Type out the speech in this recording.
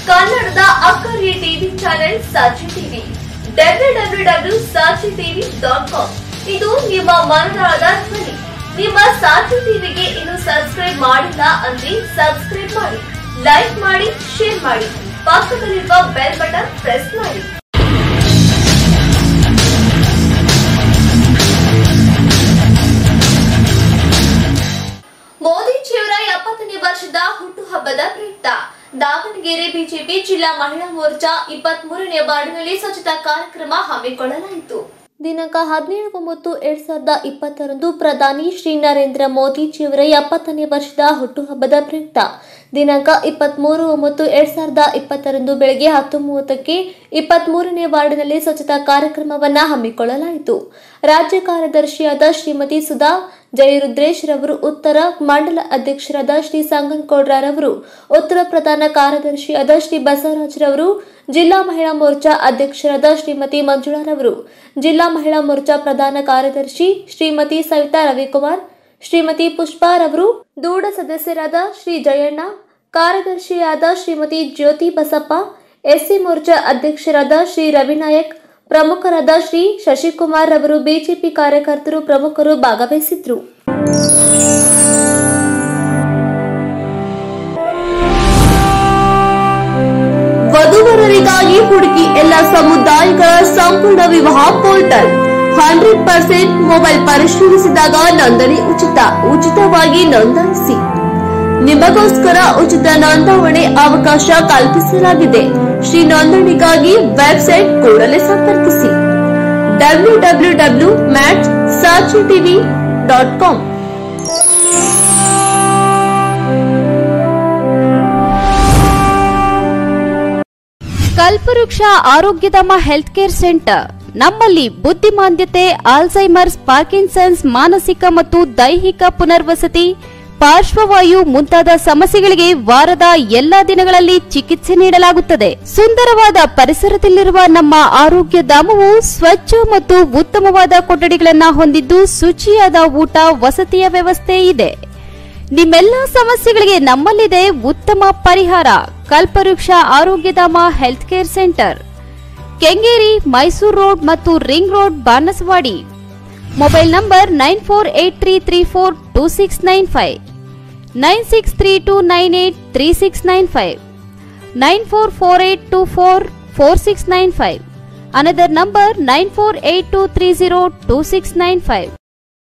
ಕನ್ನಡದ ಅಕ್ಕರೆ TV channel Sakshi TV W W W Sakshi TV dot com ಇದು ನಿಮ್ಮ ಮನದಾಳದ ಧ್ವನಿ ನಿಮ್ಮ ಸಾಕ್ಷಿ ಟಿವಿಗೆ ಇನ್ನು ಸಬ್ಸ್ಕ್ರೈಬ್ ಮಾಡಿಲ್ಲ ಅಂದ್ರೆ ಸಬ್ಸ್ಕ್ರೈಬ್ ಮಾಡಿ ಲೈಕ್ ಮಾಡಿ ಶೇರ್ ಮಾಡಿ ಪಕ್ಕದಲ್ಲಿರುವ ಬೆಲ್ ಬಟನ್ ಪ್ರೆಸ್ ಮಾಡಿ ಮೋದಿಜಿಯವರ ಎಪ್ಪತ್ತನೇ ವರ್ಷದ ಹುಟ್ಟುಹಬ್ಬದ ಪ್ರಯುಕ್ತ ದಾವಣಗೆರೆ ಬಿಜೆಪಿ ಜಿಲ್ಲಾ ಮಹಿಳಾ ಮೋರ್ಚಾ ಇಪ್ಪತ್ತ್ ಮೂರನೇ ವಾರ್ಡಿನಲ್ಲಿ ಸ್ವಚ್ಛತಾ ಕಾರ್ಯಕ್ರಮ ಹಮ್ಮಿಕೊಳ್ಳಲಾಯಿತು ದಿನಾಂಕ ಹದಿನೇಳು ಒಂಬತ್ತು ಎರಡ್ ಸಾವಿರದ ಇಪ್ಪತ್ತರಂದು ಪ್ರಧಾನಿ ಶ್ರೀ ನರೇಂದ್ರ ಮೋದಿಜಿಯವರ ಎಪ್ಪತ್ತನೇ ವರ್ಷದ ಹುಟ್ಟುಹಬ್ಬದ ಪ್ರಯುಕ್ತ ದಿನಾಂಕ ಇಪ್ಪತ್ಮೂರು ಒಂಬತ್ತು ಎರಡ್ ಸಾವಿರದ ಇಪ್ಪತ್ತರಂದು ಬೆಳಗ್ಗೆ ಹತ್ತು ಮೂವತ್ತಕ್ಕೆ ಇಪ್ಪತ್ಮೂರನೇ ವಾರ್ಡಿನಲ್ಲಿ ಸ್ವಚ್ಛತಾ ಕಾರ್ಯಕ್ರಮವನ್ನು ಹಮ್ಮಿಕೊಳ್ಳಲಾಯಿತು ರಾಜ್ಯ ಕಾರ್ಯದರ್ಶಿಯಾದ ಶ್ರೀಮತಿ ಸುಧಾ ಜಯರುದ್ರೇಶ್ ರವರು ಉತ್ತರ ಮಂಡಲ ಅಧ್ಯಕ್ಷರಾದ ಶ್ರೀ ಸಂಗನಗೌಡ್ರರವರು ಉತ್ತರ ಪ್ರಧಾನ ಕಾರ್ಯದರ್ಶಿಯಾದ ಶ್ರೀ ಬಸವರಾಜ್ರವರು ಜಿಲ್ಲಾ ಮಹಿಳಾ ಮೋರ್ಚಾ ಅಧ್ಯಕ್ಷರಾದ ಶ್ರೀಮತಿ ಮಂಜುಳಾರವರು ಜಿಲ್ಲಾ ಮಹಿಳಾ ಮೋರ್ಚಾ ಪ್ರಧಾನ ಕಾರ್ಯದರ್ಶಿ ಶ್ರೀಮತಿ ಸವಿತಾ ರವಿಕುಮಾರ್ ಶ್ರೀಮತಿ ಪುಷ್ಪಾರವರು ದೂಡ ಸದಸ್ಯರಾದ ಶ್ರೀ ಜಯಣ್ಣ ಕಾರ್ಯದರ್ಶಿಯಾದ ಶ್ರೀಮತಿ ಜ್ಯೋತಿ ಬಸಪ್ಪ ಎಸ್ಸಿ ಮೋರ್ಚಾ ಅಧ್ಯಕ್ಷರಾದ ಶ್ರೀ ರವಿನಾಯಕ್ ಪ್ರಮುಖರಾದ ಶ್ರೀ ಶಶಿಕುಮಾರ್ ಅವರು ಬಿಜೆಪಿ ಕಾರ್ಯಕರ್ತರು ಪ್ರಮುಖರು ಭಾಗವಹಿಸಿದ್ರು ವಧುವರರಿಗಾಗಿ ಹುಡುಕಿ ಎಲ್ಲ ಸಮುದಾಯಗಳ ಸಂಪೂರ್ಣ ವಿವಾಹ ಪೋರ್ಟಲ್ ಹಂಡ್ರೆಡ್ ಪರ್ಸೆಂಟ್ ಮೊಬೈಲ್ ಪರಿಶೀಲಿಸಿದಾಗ ನೋಂದಣಿ ಉಚಿತ ಉಚಿತವಾಗಿ ನೋಂದಾಯಿಸಿ ನಿಮಗೋಸ್ಕರ ಉಚಿತ ನೋಂದಾವಣೆ ಅವಕಾಶ ಕಲ್ಪಿಸಲಾಗಿದೆ ಶ್ರೀ ನೋಂದಣಿಗಾಗಿ ವೆಬ್ಸೈಟ್ ಕೂಡಲೇ ಸಂಪರ್ಕಿಸಿ ಡಬ್ಲ್ಯೂ ಡಬ್ಲ್ಯೂ ಡಬ್ಲ್ಯೂ ಮ್ಯಾಟ್ ಸಾಚಿ TV dot com Kalpavriksha Arogyadhama health care centre ನಮ್ಮಲ್ಲಿ ಬುದ್ಧಿಮಾಂದ್ಯತೆ ಆಲ್ಝೈಮರ್ಸ್ ಪಾರ್ಕಿನ್ಸನ್ಸ್ ಮಾನಸಿಕ ಮತ್ತು ದೈಹಿಕ ಪುನರ್ವಸತಿ ಪಾರ್ಶ್ವವಾಯು ಮುಂತಾದ ಸಮಸ್ಯೆಗಳಿಗೆ ವಾರದ ಎಲ್ಲಾ ದಿನಗಳಲ್ಲಿ ಚಿಕಿತ್ಸೆ ನೀಡಲಾಗುತ್ತದೆ ಸುಂದರವಾದ ಪರಿಸರದಲ್ಲಿರುವ ನಮ್ಮ ಆರೋಗ್ಯ ಧಾಮವು ಸ್ವಚ್ಛ ಮತ್ತು ಉತ್ತಮವಾದ ಕೊಠಡಿಗಳನ್ನು ಹೊಂದಿದ್ದು ಶುಚಿಯಾದ ಊಟ ವಸತಿಯ ವ್ಯವಸ್ಥೆ ಇದೆ ನಿಮ್ಮೆಲ್ಲ ಸಮಸ್ಯೆಗಳಿಗೆ ನಮ್ಮಲ್ಲಿದೆ ಉತ್ತಮ ಪರಿಹಾರ Kalpavriksha Arogyadhama health care centre Kengeri Mysuru road ಮತ್ತು ring road Banaswadi mobile number nine four eight three three four two six nine five nine six three two nine eight three six nine five nine four four eight two four four six nine five another number nine four eight two three zero two six nine five